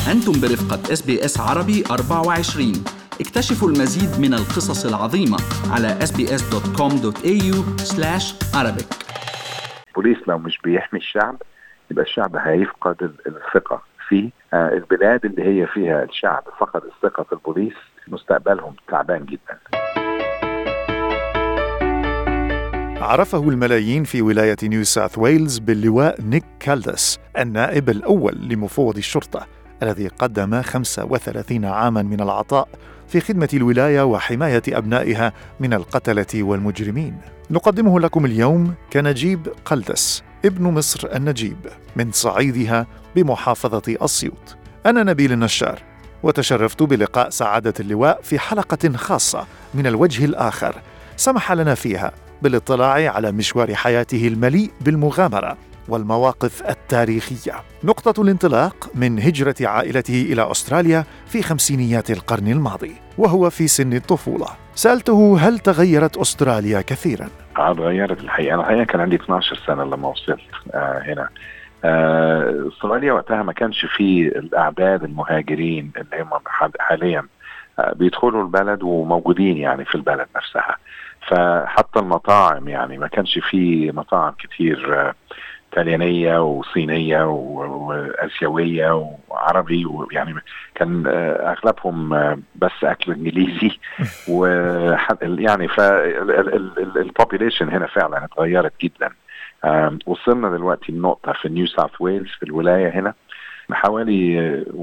أنتم برفقة اس بي اس عربي 24 اكتشفوا المزيد من القصص العظيمة على sbs.com.au arabic البوليس لو مش بيحمي الشعب يبقى الشعب هيفقد الثقة فيه آه، البلاد اللي هي فيها الشعب فقد الثقة في البوليس مستقبلهم تعبان جدا عرفه الملايين في ولاية نيو ساوث ويلز باللواء نيك كالدس النائب الأول لمفوض الشرطة الذي قدم 35 عاما من العطاء في خدمة الولاية وحماية أبنائها من القتلة والمجرمين. نقدمه لكم اليوم كنجيب قلدس ابن مصر النجيب من صعيدها بمحافظة أسيوط. أنا نبيل النشار وتشرفت بلقاء سعادة اللواء في حلقة خاصة من الوجه الآخر سمح لنا فيها بالاطلاع على مشوار حياته المليء بالمغامرة والمواقف التاريخية نقطة الانطلاق من هجرة عائلته إلى أستراليا في خمسينيات القرن الماضي وهو في سن الطفولة سألته هل تغيرت أستراليا كثيرا؟ تغيرت الحقيقة أنا الحقيقة كان عندي 12 سنة لما وصلت آه هنا آه، استراليا وقتها ما كانش فيه الاعداد المهاجرين اللي هم حاليا آه، بيدخلوا البلد وموجودين يعني في البلد نفسها فحتى المطاعم يعني ما كانش فيه مطاعم كتير طليانيه وصينيه واسيويه وعربي ويعني كان اغلبهم بس اكل انجليزي و يعني فالبوبيليشن هنا فعلا اتغيرت جدا وصلنا دلوقتي النقطة في نيو ساوث ويلز في الولاية هنا حوالي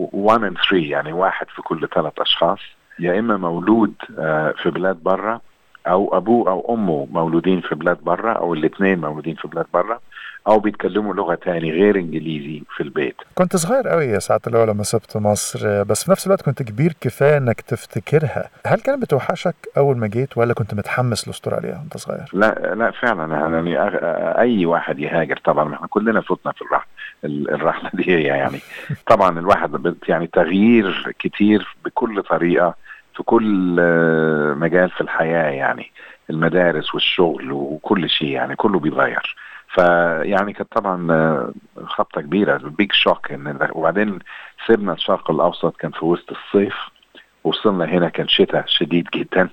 1 ان 3 يعني واحد في كل ثلاث أشخاص يا إما مولود في بلاد برة أو أبوه أو أمه مولودين في بلاد برة أو الاثنين مولودين في بلاد برة او بيتكلموا لغه تاني غير انجليزي في البيت كنت صغير قوي يا ساعه اللي لما سبت مصر بس في نفس الوقت كنت كبير كفايه انك تفتكرها هل كانت بتوحشك اول ما جيت ولا كنت متحمس لاستراليا وانت صغير لا لا فعلا يعني اي واحد يهاجر طبعا احنا كلنا فتنا في الرحله الرحله دي يعني طبعا الواحد يعني تغيير كتير بكل طريقه في كل مجال في الحياه يعني المدارس والشغل وكل شيء يعني كله بيتغير فيعني كانت طبعا آه، خبطه كبيره بيج شوك ان وبعدين سيبنا الشرق الاوسط كان في وسط الصيف وصلنا هنا كان شتاء شديد جدا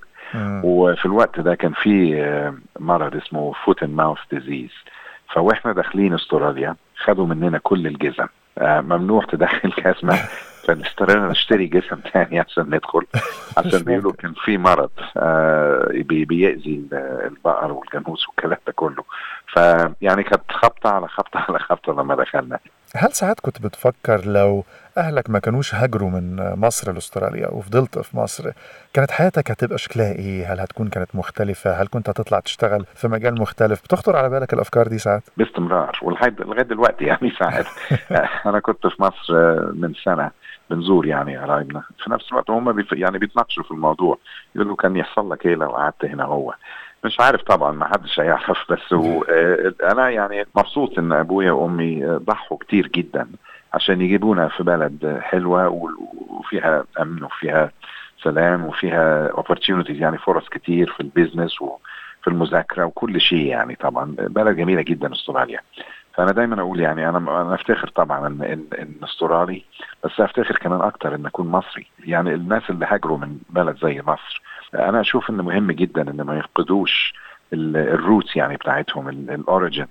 وفي الوقت ده كان في آه، مرض اسمه فوت اند ماوث ديزيز فواحنا داخلين استراليا خدوا مننا كل الجزم آه، ممنوع تدخل جزمه فاضطرينا نشتري جسم تاني عشان ندخل عشان بيقولوا كان في مرض آه بيأذي البقر والجاموس والكلام ده كله فيعني كانت خبطه على خبطه على خبطه لما دخلنا هل ساعات كنت بتفكر لو اهلك ما كانوش هاجروا من مصر لاستراليا وفضلت في مصر كانت حياتك هتبقى شكلها ايه هل هتكون كانت مختلفه هل كنت هتطلع تشتغل في مجال مختلف بتخطر على بالك الافكار دي ساعات باستمرار ولغايه لغايه دلوقتي يعني ساعات انا كنت في مصر من سنه بنزور يعني قرايبنا في نفس الوقت هم بيف... يعني بيتناقشوا في الموضوع يقولوا كان يحصل لك ايه لو قعدت هنا هو مش عارف طبعا ما حدش هيعرف بس و... آه، انا يعني مبسوط ان ابويا وامي ضحوا كتير جدا عشان يجيبونا في بلد حلوه وفيها امن وفيها سلام وفيها opportunities يعني فرص كتير في البيزنس وفي المذاكره وكل شيء يعني طبعا بلد جميله جدا استراليا فانا دايما اقول يعني انا انا افتخر طبعا ان ان, إن استرالي بس افتخر كمان اكتر ان اكون مصري يعني الناس اللي هاجروا من بلد زي مصر انا اشوف انه مهم جدا ان ما يفقدوش الروتس يعني بتاعتهم الاوريجنز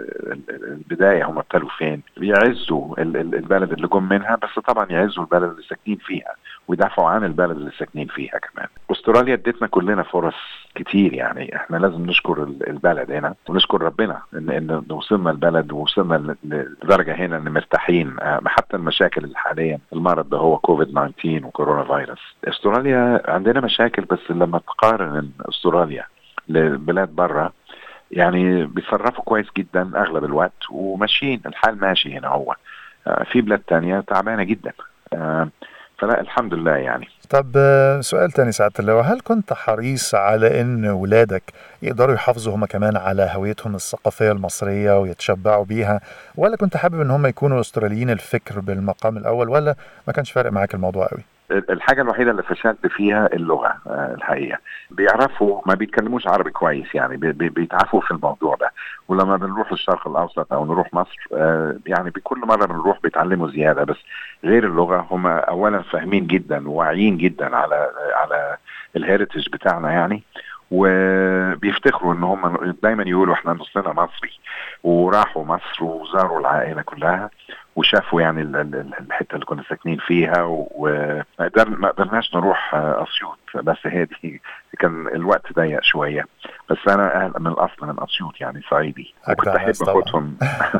البدايه هم ابتدوا فين بيعزوا البلد اللي جم منها بس طبعا يعزوا البلد اللي ساكنين فيها ويدافعوا عن البلد اللي ساكنين فيها كمان استراليا ادتنا كلنا فرص كتير يعني احنا لازم نشكر البلد هنا ونشكر ربنا ان ان وصلنا البلد ووصلنا لدرجه هنا ان مرتاحين آه، حتى المشاكل اللي حاليا المرض ده هو كوفيد 19 وكورونا فيروس استراليا عندنا مشاكل بس لما تقارن استراليا لبلاد بره يعني بيتصرفوا كويس جدا اغلب الوقت وماشيين الحال ماشي هنا هو آه، في بلاد تانية تعبانه جدا آه، فلا الحمد لله يعني طب آه، سؤال تاني سعادة اللواء هل كنت حريص على ان ولادك يقدروا يحافظوا هم كمان على هويتهم الثقافية المصرية ويتشبعوا بيها ولا كنت حابب ان هم يكونوا استراليين الفكر بالمقام الاول ولا ما كانش فارق معاك الموضوع قوي؟ الحاجة الوحيدة اللي فشلت فيها اللغة الحقيقة بيعرفوا ما بيتكلموش عربي كويس يعني بيتعافوا في الموضوع ده ولما بنروح الشرق الأوسط أو نروح مصر يعني بكل مرة بنروح بيتعلموا زيادة بس غير اللغة هم أولا فاهمين جدا وواعيين جدا على على الهيريتج بتاعنا يعني وبيفتخروا ان هم دايما يقولوا احنا نصنا مصري وراحوا مصر وزاروا العائله كلها وشافوا يعني الحته اللي كنا ساكنين فيها وما قدرناش نروح اسيوط بس هي دي كان الوقت ضيق شويه بس انا من الاصل من اسيوط يعني صعيدي وكنت احب اخدهم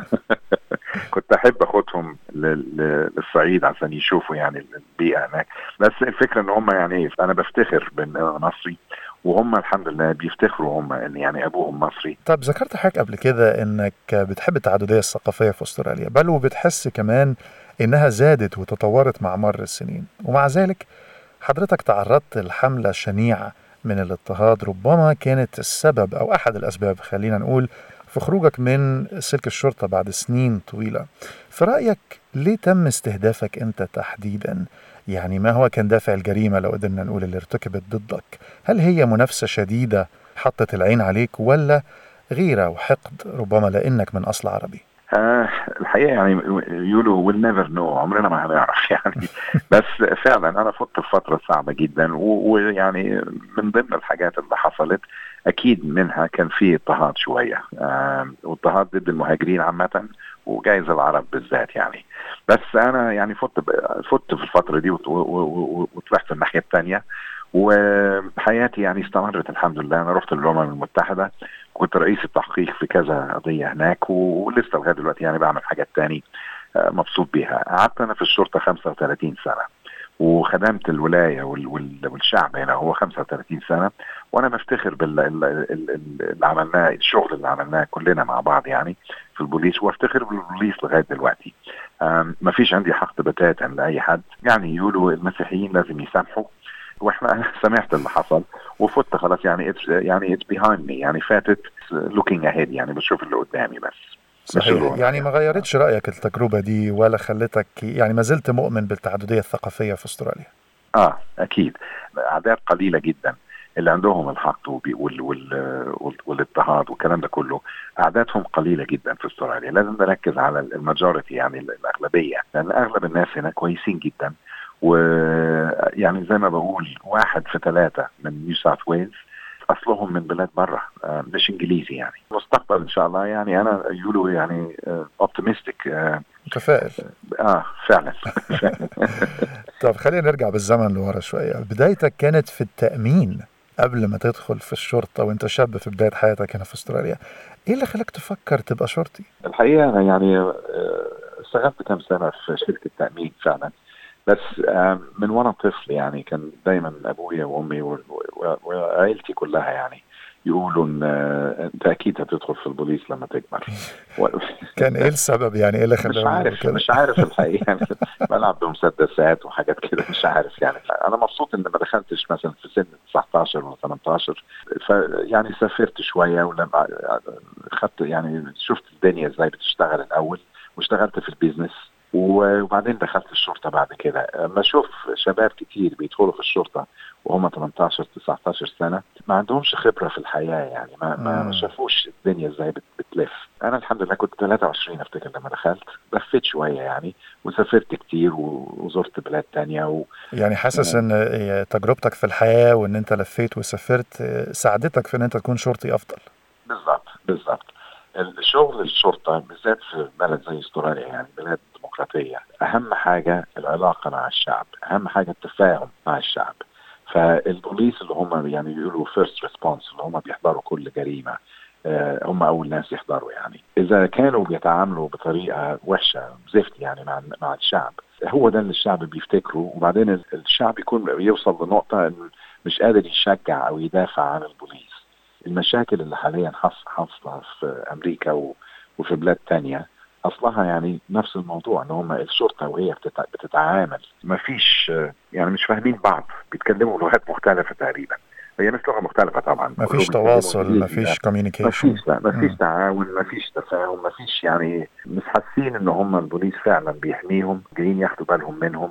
كنت احب اخدهم للصعيد عشان يشوفوا يعني البيئه هناك بس الفكره ان هم يعني انا بفتخر بان انا مصري وهم الحمد لله بيفتخروا هم ان يعني ابوهم مصري طب ذكرت حضرتك قبل كده انك بتحب التعدديه الثقافيه في استراليا بل وبتحس كمان انها زادت وتطورت مع مر السنين ومع ذلك حضرتك تعرضت لحمله شنيعه من الاضطهاد ربما كانت السبب او احد الاسباب خلينا نقول في خروجك من سلك الشرطه بعد سنين طويله في رايك ليه تم استهدافك انت تحديدا يعني ما هو كان دافع الجريمة لو قدرنا نقول اللي ارتكبت ضدك هل هي منافسة شديدة حطت العين عليك ولا غيرة وحقد ربما لأنك من أصل عربي آه الحقيقه يعني يقولوا ويل نيفر نو عمرنا ما هنعرف يعني بس فعلا انا فضت في فتره صعبه جدا ويعني من ضمن الحاجات اللي حصلت اكيد منها كان في اضطهاد شويه آه واضطهاد ضد المهاجرين عامه وجايز العرب بالذات يعني بس انا يعني فت فت في الفتره دي وطلعت الناحيه الثانيه وحياتي يعني استمرت الحمد لله انا رحت للامم المتحده كنت رئيس التحقيق في كذا قضيه هناك ولسه لغايه دلوقتي يعني بعمل حاجات تاني مبسوط بيها قعدت انا في الشرطه 35 سنه وخدمت الولايه والشعب هنا هو 35 سنه وانا بفتخر باللي عملناه الشغل اللي عملناه كلنا مع بعض يعني في البوليس وافتخر بالبوليس لغايه دلوقتي ما فيش عندي حقد بتاتا لاي حد يعني يقولوا المسيحيين لازم يسامحوا واحنا سمعت اللي حصل وفت خلاص يعني اتس يعني اتس بيهايند مي يعني فاتت لوكينج اهيد يعني بشوف اللي قدامي بس صحيح يعني ما غيرتش رايك التجربه دي ولا خلتك يعني ما زلت مؤمن بالتعدديه الثقافيه في استراليا اه اكيد اعداد قليله جدا اللي عندهم الحق وال وال والاضطهاد والكلام ده كله اعدادهم قليله جدا في استراليا لازم نركز على الماجورتي يعني الاغلبيه لان اغلب الناس هنا كويسين جدا ويعني زي ما بقول واحد في ثلاثه من نيو ساوث ويلز اصلهم من بلاد برا مش انجليزي يعني مستقبل ان شاء الله يعني انا يقولوا يعني اوبتيمستيك متفائل اه فعلا طب خلينا نرجع بالزمن لورا شويه بدايتك كانت في التامين قبل ما تدخل في الشرطه وانت شاب في بدايه حياتك هنا في استراليا ايه اللي خلاك تفكر تبقى شرطي الحقيقه انا يعني اشتغلت كم سنه في شركه تامين فعلا بس من وانا طفل يعني كان دايما ابويا وامي وعائلتي كلها يعني يقولوا ان انت اكيد هتدخل في البوليس لما تكبر كان ايه السبب يعني ايه اللي خلاك مش عارف كده؟ مش عارف الحقيقه يعني بلعب بمسدسات وحاجات كده مش عارف يعني انا مبسوط ان ما دخلتش مثلا في سن 19 ولا 18 فيعني سافرت شويه ولما خدت يعني شفت الدنيا ازاي بتشتغل الاول واشتغلت في البيزنس وبعدين دخلت الشرطه بعد كده اما اشوف شباب كتير بيدخلوا في الشرطه وهم 18 19 سنه ما عندهمش خبره في الحياه يعني ما ما, ما شافوش الدنيا ازاي بتلف انا الحمد لله كنت 23 افتكر لما دخلت لفيت شويه يعني وسافرت كتير وزرت بلاد تانية و... يعني حاسس ان تجربتك في الحياه وان انت لفيت وسافرت ساعدتك في ان انت تكون شرطي افضل بالظبط بالظبط الشغل الشرطه بالذات في بلد زي استراليا يعني بلاد ديمقراطيه اهم حاجه العلاقه مع الشعب اهم حاجه التفاهم مع الشعب فالبوليس اللي هم يعني بيقولوا فيرست ريسبونس اللي هم بيحضروا كل جريمه هم اول ناس يحضروا يعني اذا كانوا بيتعاملوا بطريقه وحشه زفت يعني مع مع الشعب هو ده اللي الشعب بيفتكره وبعدين الشعب يكون يوصل لنقطه انه مش قادر يشجع او يدافع عن البوليس المشاكل اللي حاليا حاصله في امريكا وفي بلاد تانية اصلها يعني نفس الموضوع ان هم الشرطه وهي بتتعامل ما فيش يعني مش فاهمين بعض بيتكلموا لغات مختلفه تقريبا هي مش لغه مختلفه طبعا ما فيش تواصل ما فيش كوميونيكيشن ما فيش ما فيش تعاون ما فيش تفاهم ما فيش يعني مش حاسين ان هم البوليس فعلا بيحميهم جايين ياخدوا بالهم منهم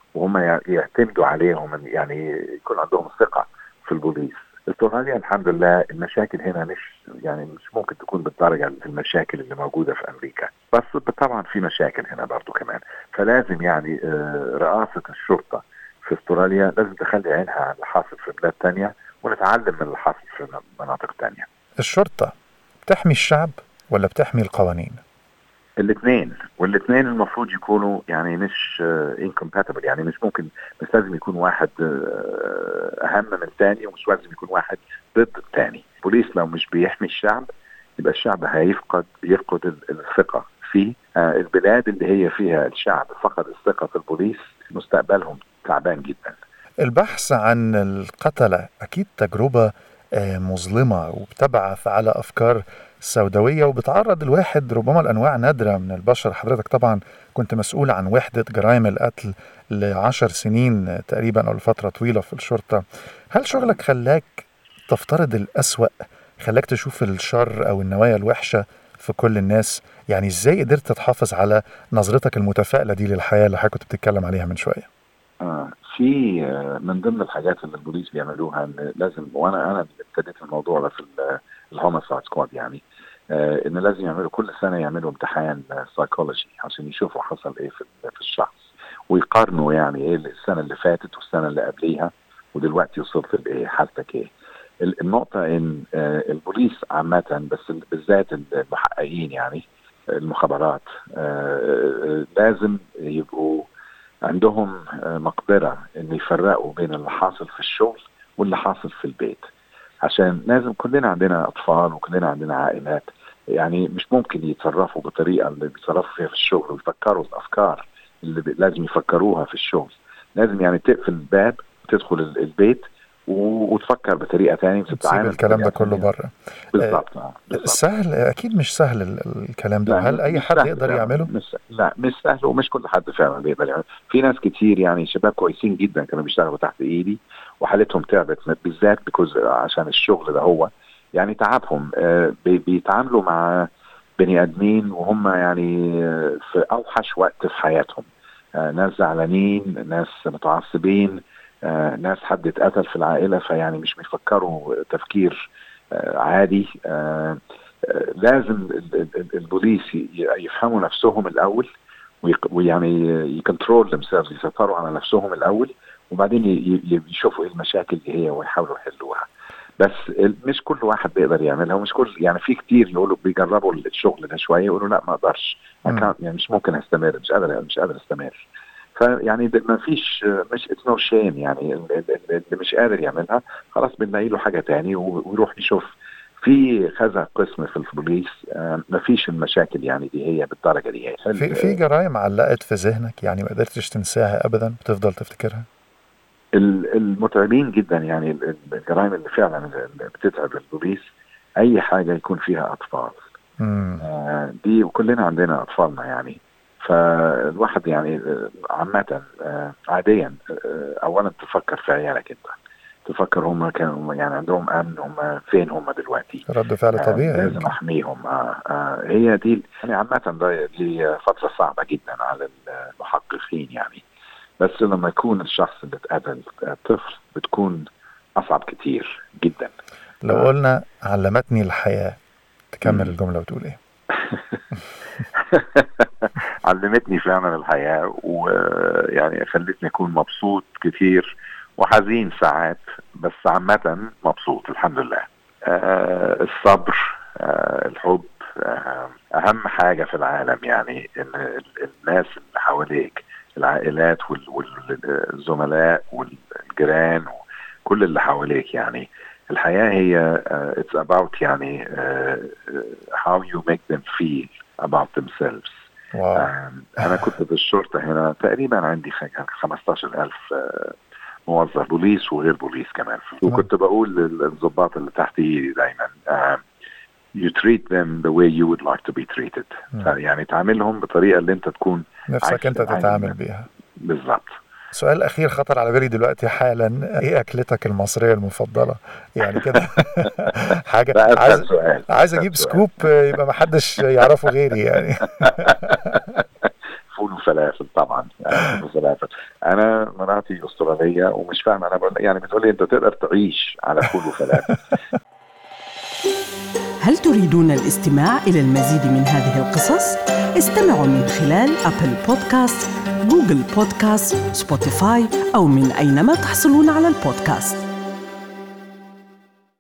وهم يعتمدوا عليهم يعني يكون عندهم ثقه في البوليس استراليا الحمد لله المشاكل هنا مش يعني مش ممكن تكون بالدرجه المشاكل اللي موجوده في امريكا بس طبعا في مشاكل هنا برضو كمان فلازم يعني آه، رئاسه الشرطه في استراليا لازم تخلي عينها على اللي حاصل في بلاد تانية ونتعلم من اللي حاصل في مناطق تانية الشرطة بتحمي الشعب ولا بتحمي القوانين؟ الاثنين والاثنين المفروض يكونوا يعني مش انكومباتبل يعني مش ممكن مش لازم يكون واحد آه، اهم من الثاني ومش لازم يكون واحد ضد الثاني البوليس لو مش بيحمي الشعب يبقى الشعب هيفقد يفقد الثقه فيه آه، البلاد اللي هي فيها الشعب فقد الثقه في البوليس مستقبلهم تعبان جدا البحث عن القتلة أكيد تجربة آه، مظلمة وبتبعث على أفكار سوداوية وبتعرض الواحد ربما لأنواع نادرة من البشر حضرتك طبعا كنت مسؤول عن وحدة جرائم القتل لعشر سنين تقريبا أو لفترة طويلة في الشرطة هل شغلك خلاك تفترض الأسوأ خلاك تشوف الشر أو النوايا الوحشة في كل الناس يعني ازاي قدرت تحافظ على نظرتك المتفائلة دي للحياة اللي حضرتك كنت بتتكلم عليها من شوية آه في آه، من ضمن الحاجات اللي البوليس بيعملوها ان لازم وانا انا ابتديت الموضوع ده في الهوميسايد سكواد يعني آه ان لازم يعملوا كل سنه يعملوا امتحان سايكولوجي عشان يشوفوا حصل ايه في, في الشخص ويقارنوا يعني ايه السنه اللي فاتت والسنه اللي قبليها ودلوقتي وصلت لايه حالتك ايه النقطة إن آه البوليس عامة بس بالذات المحققين يعني المخابرات آه لازم يبقوا عندهم مقدرة إن يفرقوا بين اللي حاصل في الشغل واللي حاصل في البيت عشان لازم كلنا عندنا أطفال وكلنا عندنا عائلات يعني مش ممكن يتصرفوا بالطريقة اللي بيتصرفوا فيها في الشغل ويفكروا الأفكار اللي لازم يفكروها في الشغل لازم يعني تقفل الباب تدخل البيت وتفكر بطريقه ثانيه وتتعامل الكلام ده كله بره بالظبط آه. سهل اكيد مش سهل الكلام ده هل اي حد يقدر يعمله؟ مش لا مش سهل ومش كل حد فعلا بيقدر يعمله في ناس كتير يعني شباب كويسين جدا كانوا بيشتغلوا تحت ايدي وحالتهم تعبت بالذات بكوز عشان الشغل ده هو يعني تعبهم آه بيتعاملوا مع بني ادمين وهم يعني في اوحش وقت في حياتهم آه ناس زعلانين ناس متعصبين آه ناس حد اتقتل في العائله فيعني مش بيفكروا تفكير آه عادي آه لازم البوليس يفهموا نفسهم الاول ويعني يكنترول themselves يسيطروا على نفسهم الاول وبعدين يشوفوا ايه المشاكل اللي هي ويحاولوا يحلوها بس مش كل واحد بيقدر يعملها ومش كل يعني في كتير يقولوا بيجربوا الشغل ده شويه يقولوا لا ما اقدرش يعني مش ممكن استمر مش قادر مش قادر استمر فيعني ما فيش مش اتس نو شيم يعني اللي مش قادر يعملها خلاص بنلاقي له حاجه تاني ويروح يشوف في كذا قسم في البوليس ما فيش المشاكل يعني دي هي بالدرجه دي هي في في جرائم علقت في ذهنك يعني ما قدرتش تنساها ابدا بتفضل تفتكرها المتعبين جدا يعني الجرائم اللي فعلا بتتعب البوليس اي حاجه يكون فيها اطفال آه دي وكلنا عندنا اطفالنا يعني فالواحد يعني عامة عاديا أولا تفكر في عيالك أنت تفكر هم كانوا يعني عندهم أمن هم فين هم دلوقتي رد فعل طبيعي لازم أحميهم آه آه هي دي يعني عامة دي فترة صعبة جدا على المحققين يعني بس لما يكون الشخص اللي اتقتل طفل بتكون أصعب كتير جدا لو قلنا علمتني الحياة تكمل الجملة وتقول إيه؟ علمتني فعلا الحياة ويعني خلتني أكون مبسوط كتير وحزين ساعات بس عامة مبسوط الحمد لله آه الصبر آه الحب آه أهم حاجة في العالم يعني إن الناس اللي حواليك العائلات والزملاء والجيران وكل اللي حواليك يعني الحياة هي uh, it's about يعني uh, how you make them feel about themselves واو. uh, أنا كنت في الشرطة هنا تقريبا عندي 15000 uh, موظف بوليس وغير بوليس كمان وكنت بقول للضباط اللي تحت ايدي دايما uh, you treat them the way you would like to be treated يعني تعاملهم بطريقة اللي انت تكون نفسك انت تتعامل بيها بالظبط سؤال اخير خطر على بالي دلوقتي حالا ايه اكلتك المصريه المفضله يعني كده حاجه عايز عايز اجيب سكوب يبقى ما حدش يعرفه غيري يعني فول وفلافل وفلافل طبعا وفلافل انا مراتي استراليه ومش فاهمه انا بقول يعني بتقول لي انت تقدر تعيش على فول وفلافل هل تريدون الاستماع إلى المزيد من هذه القصص؟ استمعوا من خلال أبل بودكاست، جوجل بودكاست، سبوتيفاي أو من أينما تحصلون على البودكاست